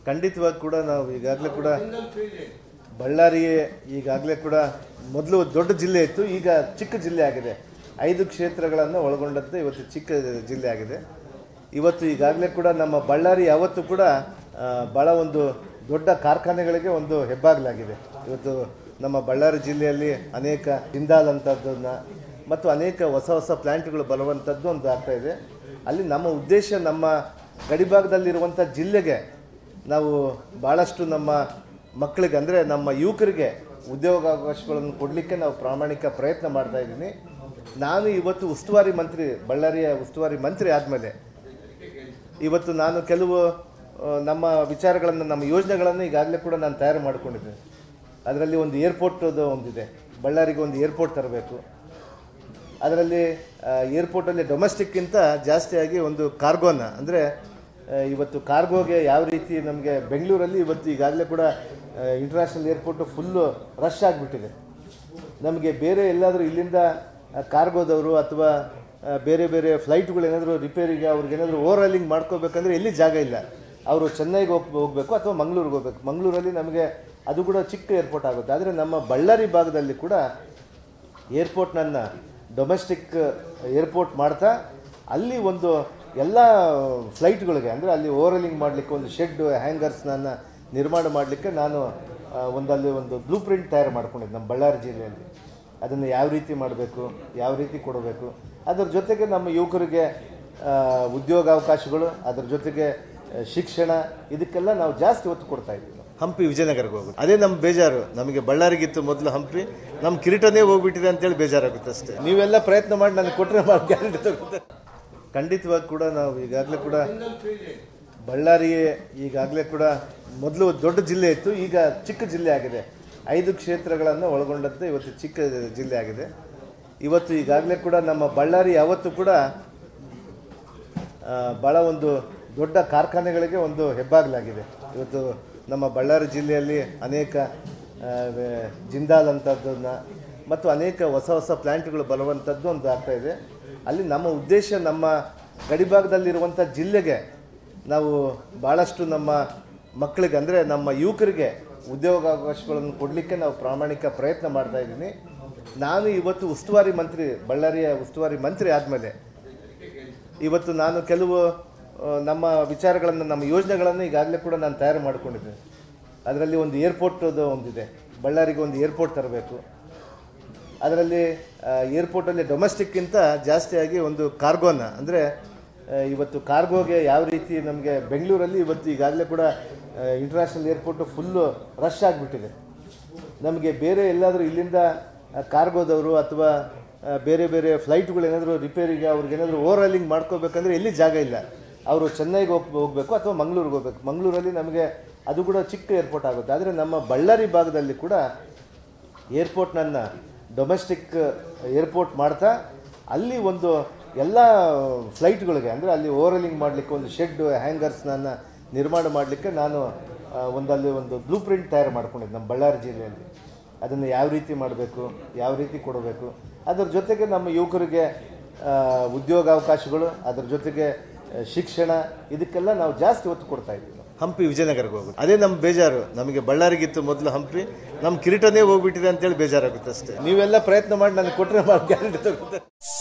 ಖಂಡಿತವಾಗಿ ಕೂಡ ನಾವು ಈಗಾಗಲೇ ಕೂಡ ಬಳ್ಳಾರಿ ಈಗಾಗಲೇ ಕೂಡ ಮೊದಲು ದೊಡ್ಡ ಜಿಲ್ಲೆ ಇತ್ತು ಈಗ ಚಿಕ್ಕ ಜಿಲ್ಲೆ ಆಗಿದೆ ಐದು ಕ್ಷೇತ್ರಗಳನ್ನು ಒಳಗೊಂಡಂತೆ ಇವತ್ತು ಚಿಕ್ಕ ಜಿಲ್ಲೆ ಆಗಿದೆ ಇವತ್ತು ಈಗಾಗಲೇ ಕೂಡ ನಮ್ಮ ಬಳ್ಳಾರಿ ಯಾವತ್ತೂ ಕೂಡ ಆ, ಭಾಳ ಒಂದು ದೊಡ್ಡ ಕಾರ್ಖಾನೆಗಳಿಗೆ ಒಂದು ಹೆಬ್ಬಾಗಲಾಗಿದೆ ಇವತ್ತು ನಮ್ಮ ಬಳ್ಳಾರಿ ಜಿಲ್ಲೆಯಲ್ಲಿ ಅನೇಕ ಜಿಂದಾಲ್ ಅಂತದ್ದನ್ನ ಮತ್ತು ಅನೇಕ ಹೊಸ ಹೊಸ ಪ್ಲ್ಯಾಂಟ್ಗಳು ಬರುವಂಥದ್ದು ಒಂದು ಆಗ್ತಾ ಇದೆ ಅಲ್ಲಿ ನಮ್ಮ ಉದ್ದೇಶ ನಮ್ಮ ಗಡಿಭಾಗದಲ್ಲಿರುವಂಥ ಜಿಲ್ಲೆಗೆ ನಾವು ಭಾಳಷ್ಟು ನಮ್ಮ ಮಕ್ಕಳಿಗೆ ಅಂದರೆ ನಮ್ಮ ಯುವಕರಿಗೆ ಉದ್ಯೋಗಾವಕಾಶಗಳನ್ನು ಕೊಡಲಿಕ್ಕೆ ನಾವು ಪ್ರಾಮಾಣಿಕ ಪ್ರಯತ್ನ ಮಾಡ್ತಾ ಇದ್ದೀನಿ ನಾನು ಇವತ್ತು ಉಸ್ತುವಾರಿ ಮಂತ್ರಿ ಬಳ್ಳಾರಿಯ ಉಸ್ತುವಾರಿ ಮಂತ್ರಿ ಆದಮೇಲೆ ಇವತ್ತು ನಾನು ಕೆಲವು ಆ, ನಮ್ಮ ವಿಚಾರಗಳನ್ನು ನಮ್ಮ ಯೋಜನೆಗಳನ್ನು ಈಗಾಗಲೇ ಕೂಡ ನಾನು ತಯಾರು ಮಾಡಿಕೊಂಡಿದ್ದೇನೆ ಅದರಲ್ಲಿ ಒಂದು ಏರ್ಪೋರ್ಟದು ಒಂದಿದೆ ಬಳ್ಳಾರಿಗೆ ಒಂದು ಏರ್ಪೋರ್ಟ್ ತರಬೇಕು ಅದರಲ್ಲಿ ಏರ್ಪೋರ್ಟಲ್ಲಿ ಡೊಮೆಸ್ಟಿಕ್ಕಿಂತ ಜಾಸ್ತಿಯಾಗಿ ಒಂದು ಕಾರ್ಗೋನ ಅಂದರೆ ಇವತ್ತು ಕಾರ್ಗೋಗೆ ಯಾವ ರೀತಿ ನಮಗೆ ಬೆಂಗಳೂರಲ್ಲಿ ಇವತ್ತು ಈಗಾಗಲೇ ಕೂಡ ಇಂಟರ್ನ್ಯಾಷನಲ್ ಏರ್ಪೋರ್ಟು ಫುಲ್ಲು ರಶ್ ಆಗಿಬಿಟ್ಟಿದೆ ನಮಗೆ ಬೇರೆ ಎಲ್ಲಾದರೂ ಇಲ್ಲಿಂದ ಆ, ಕಾರ್ಗೋದವರು ಅಥವಾ ಆ, ಬೇರೆ ಬೇರೆ ಫ್ಲೈಟ್ಗಳು ಏನಾದರೂ ರಿಪೇರಿಗೆ ಅವ್ರಿಗೇನಾದರೂ ಓವರ್ ಹಾಲಿಂಗ್ ಮಾಡ್ಕೋಬೇಕಂದ್ರೆ ಎಲ್ಲಿ ಜಾಗ ಇಲ್ಲ ಅವರು ಚೆನ್ನೈಗೆ ಹೋಗ್ ಹೋಗಬೇಕು ಅಥವಾ ಮಂಗಳೂರಿಗೆ ಹೋಗ್ಬೇಕು ಮಂಗಳೂರಲ್ಲಿ ನಮಗೆ ಅದು ಕೂಡ ಚಿಕ್ಕ ಏರ್ಪೋರ್ಟ್ ಆಗುತ್ತೆ ಆದರೆ ನಮ್ಮ ಬಳ್ಳಾರಿ ಭಾಗದಲ್ಲಿ ಕೂಡ ಏರ್ಪೋರ್ಟ್ನನ್ನು ಡೊಮೆಸ್ಟಿಕ್ ಏರ್ಪೋರ್ಟ್ ಮಾಡ್ತಾ ಅಲ್ಲಿ ಒಂದು ಎಲ್ಲ ಫ್ಲೈಟ್ಗಳಿಗೆ ಅಂದರೆ ಅಲ್ಲಿ ಓವರ್ಲಿಂಗ್ ಮಾಡಲಿಕ್ಕೆ ಒಂದು ಶೆಡ್ ಹ್ಯಾಂಗರ್ಸ್ನನ್ನು ನಿರ್ಮಾಣ ಮಾಡಲಿಕ್ಕೆ ನಾನು ಆ, ಒಂದಲ್ಲಿ ಒಂದು ಬ್ಲೂ ಪ್ರಿಂಟ್ ತಯಾರು ಮಾಡ್ಕೊಂಡಿದ್ದೆ ನಮ್ಮ ಬಳ್ಳಾರಿ ಜಿಲ್ಲೆಯಲ್ಲಿ ಅದನ್ನು ಯಾವ ರೀತಿ ಮಾಡಬೇಕು ಯಾವ ರೀತಿ ಕೊಡಬೇಕು ಅದರ ಜೊತೆಗೆ ನಮ್ಮ ಯುವಕರಿಗೆ ಆ, ಉದ್ಯೋಗಾವಕಾಶಗಳು ಅದರ ಜೊತೆಗೆ ಆ, ಶಿಕ್ಷಣ ಇದಕ್ಕೆಲ್ಲ ನಾವು ಜಾಸ್ತಿ ಒತ್ತು ಕೊಡ್ತಾ ಇದ್ದೀವಿ ನಾವು. ಹಂಪಿ ವಿಜಯನಗರಕ್ಕೆ ಹೋಗೋದು ಅದೇ ನಮ್ಮ ಬೇಜಾರು ನಮಗೆ ಬಳ್ಳಾರಿಗಿತ್ತು ಮೊದಲು ಹಂಪಿ ನಮ್ಮ ಕಿರೀಟನೇ ಹೋಗ್ಬಿಟ್ಟಿದೆ ಅಂತೇಳಿ ಬೇಜಾರಾಗುತ್ತೆ ಅಷ್ಟೇ ನೀವೆಲ್ಲ ಪ್ರಯತ್ನ ಮಾಡಿ ನನಗೆ ಕೊಟ್ಟರೆ ಗ್ಯಾರಂಟಿ ತಗುತ್ತೆ ಖಂಡಿತವಾಗಿ ಕೂಡ ನಾವು ಈಗಾಗಲೇ ಕೂಡ ಬಳ್ಳಾರಿ ಈಗಾಗಲೇ ಕೂಡ ಮೊದಲು ದೊಡ್ಡ ಜಿಲ್ಲೆ ಇತ್ತು ಈಗ ಚಿಕ್ಕ ಜಿಲ್ಲೆ ಆಗಿದೆ ಐದು ಕ್ಷೇತ್ರಗಳನ್ನು ಒಳಗೊಂಡಂತೆ ಇವತ್ತು ಚಿಕ್ಕ ಜಿಲ್ಲೆ ಆಗಿದೆ ಇವತ್ತು ಈಗಾಗಲೇ ಕೂಡ ನಮ್ಮ ಬಳ್ಳಾರಿ ಯಾವತ್ತೂ ಕೂಡ ಆ, ಭಾಳ ಒಂದು ದೊಡ್ಡ ಕಾರ್ಖಾನೆಗಳಿಗೆ ಒಂದು ಹೆಬ್ಬಾಗಲಾಗಿದೆ ಇವತ್ತು ನಮ್ಮ ಬಳ್ಳಾರಿ ಜಿಲ್ಲೆಯಲ್ಲಿ ಅನೇಕ ಆ, ವೆ- ಜಿಂದಾಲ್ ಅಂತದ್ದನ್ನ ಮತ್ತು ಅನೇಕ ಹೊಸ ಹೊಸ ಪ್ಲ್ಯಾಂಟ್ಗಳು ಬರುವಂಥದ್ದು ಒಂದು ಆಗ್ತಾ ಇದೆ ಅಲ್ಲಿ ನಮ್ಮ ಉದ್ದೇಶ ನಮ್ಮ ಗಡಿಭಾಗದಲ್ಲಿರುವಂಥ ಜಿಲ್ಲೆಗೆ ನಾವು ಭಾಳಷ್ಟು ನಮ್ಮ ಮಕ್ಕಳಿಗೆ ಅಂದರೆ ನಮ್ಮ ಯುವಕರಿಗೆ ಉದ್ಯೋಗಾವಕಾಶಗಳನ್ನು ಕೊಡಲಿಕ್ಕೆ ನಾವು ಪ್ರಾಮಾಣಿಕ ಪ್ರಯತ್ನ ಮಾಡ್ತಾ ಇದ್ದೀನಿ ನಾನು ಇವತ್ತು ಉಸ್ತುವಾರಿ ಮಂತ್ರಿ ಬಳ್ಳಾರಿಯ ಉಸ್ತುವಾರಿ ಮಂತ್ರಿ ಆದಮೇಲೆ ಇವತ್ತು ನಾನು ಕೆಲವು ಆ, ನಮ್ಮ ವಿಚಾರಗಳನ್ನು ನಮ್ಮ ಯೋಜನೆಗಳನ್ನು ಈಗಾಗಲೇ ಕೂಡ ನಾನು ತಯಾರು ಮಾಡಿಕೊಂಡಿದ್ದೇನೆ ಅದರಲ್ಲಿ ಒಂದು ಏರ್ಪೋರ್ಟದು ಒಂದಿದೆ ಬಳ್ಳಾರಿಗೆ ಒಂದು ಏರ್ಪೋರ್ಟ್ ತರಬೇಕು ಅದರಲ್ಲಿ ಏರ್ಪೋರ್ಟಲ್ಲಿ ಡೊಮೆಸ್ಟಿಕ್ಕಿಂತ ಜಾಸ್ತಿಯಾಗಿ ಒಂದು ಕಾರ್ಗೋನ ಅಂದರೆ ಇವತ್ತು ಕಾರ್ಗೋಗೆ ಯಾವ ರೀತಿ ನಮಗೆ ಬೆಂಗಳೂರಲ್ಲಿ ಇವತ್ತು ಈಗಾಗಲೇ ಕೂಡ ಇಂಟರ್ನ್ಯಾಷನಲ್ ಏರ್ಪೋರ್ಟು ಫುಲ್ಲು ರಶ್ ಆಗಿಬಿಟ್ಟಿದೆ ನಮಗೆ ಬೇರೆ ಎಲ್ಲಾದರೂ ಇಲ್ಲಿಂದ ಆ, ಕಾರ್ಗೋದವರು ಅಥವಾ ಆ, ಬೇರೆ ಬೇರೆ ಫ್ಲೈಟ್ಗಳು ಏನಾದರೂ ರಿಪೇರಿಗೆ ಅವ್ರಿಗೇನಾದರೂ ಓವರ್ ಹಾಲಿಂಗ್ ಮಾಡ್ಕೋಬೇಕಂದ್ರೆ ಎಲ್ಲಿ ಜಾಗ ಇಲ್ಲ ಅವರು ಚೆನ್ನೈಗೆ ಹೋಗ್ ಹೋಗಬೇಕು ಅಥವಾ ಮಂಗಳೂರಿಗೆ ಹೋಗ್ಬೇಕು ಮಂಗಳೂರಲ್ಲಿ ನಮಗೆ ಅದು ಕೂಡ ಚಿಕ್ಕ ಏರ್ಪೋರ್ಟ್ ಆಗುತ್ತೆ ಆದರೆ ನಮ್ಮ ಬಳ್ಳಾರಿ ಭಾಗದಲ್ಲಿ ಕೂಡ ಏರ್ಪೋರ್ಟ್ನನ್ನು ಡೊಮೆಸ್ಟಿಕ್ ಏರ್ಪೋರ್ಟ್ ಮಾಡ್ತಾ ಅಲ್ಲಿ ಒಂದು ಎಲ್ಲ ಫ್ಲೈಟ್ಗಳಿಗೆ ಅಂದರೆ ಅಲ್ಲಿ ಓವರ್ಲಿಂಗ್ ಮಾಡಲಿಕ್ಕೆ ಒಂದು ಶೆಡ್ ಹ್ಯಾಂಗರ್ಸ್ನನ್ನು ನಿರ್ಮಾಣ ಮಾಡಲಿಕ್ಕೆ ನಾನು ಆ, ಒಂದಲ್ಲಿ ಒಂದು ಬ್ಲೂ ಪ್ರಿಂಟ್ ತಯಾರು ಮಾಡ್ಕೊಂಡಿದ್ದೆ ನಮ್ಮ ಬಳ್ಳಾರಿ ಜಿಲ್ಲೆಯಲ್ಲಿ ಅದನ್ನು ಯಾವ ರೀತಿ ಮಾಡಬೇಕು ಯಾವ ರೀತಿ ಕೊಡಬೇಕು ಅದರ ಜೊತೆಗೆ ನಮ್ಮ ಯುವಕರಿಗೆ ಆ, ಉದ್ಯೋಗಾವಕಾಶಗಳು ಅದರ ಜೊತೆಗೆ ಆ, ಶಿಕ್ಷಣ ಇದಕ್ಕೆಲ್ಲ ನಾವು ಜಾಸ್ತಿ ಒತ್ತು ಕೊಡ್ತಾ ಇದ್ದೀವಿ ನಾವು. ಹಂಪಿ ವಿಜಯನಗರಕ್ಕೆ ಹೋಗೋದು ಅದೇ ನಮ್ಮ ಬೇಜಾರು ನಮಗೆ ಬಳ್ಳಾರಿಗಿತ್ತು ಮೊದಲು ಹಂಪಿ ನಮ್ಮ ಕಿರೀಟನೇ ಹೋಗ್ಬಿಟ್ಟಿದೆ ಅಂತೇಳಿ ಬೇಜಾರಾಗುತ್ತೆ ಅಷ್ಟೇ ನೀವೆಲ್ಲ ಪ್ರಯತ್ನ ಮಾಡಿ ನನಗೆ ಕೊಟ್ಟರೆ ಗ್ಯಾರಂಟಿ ತಗುತ್ತೆ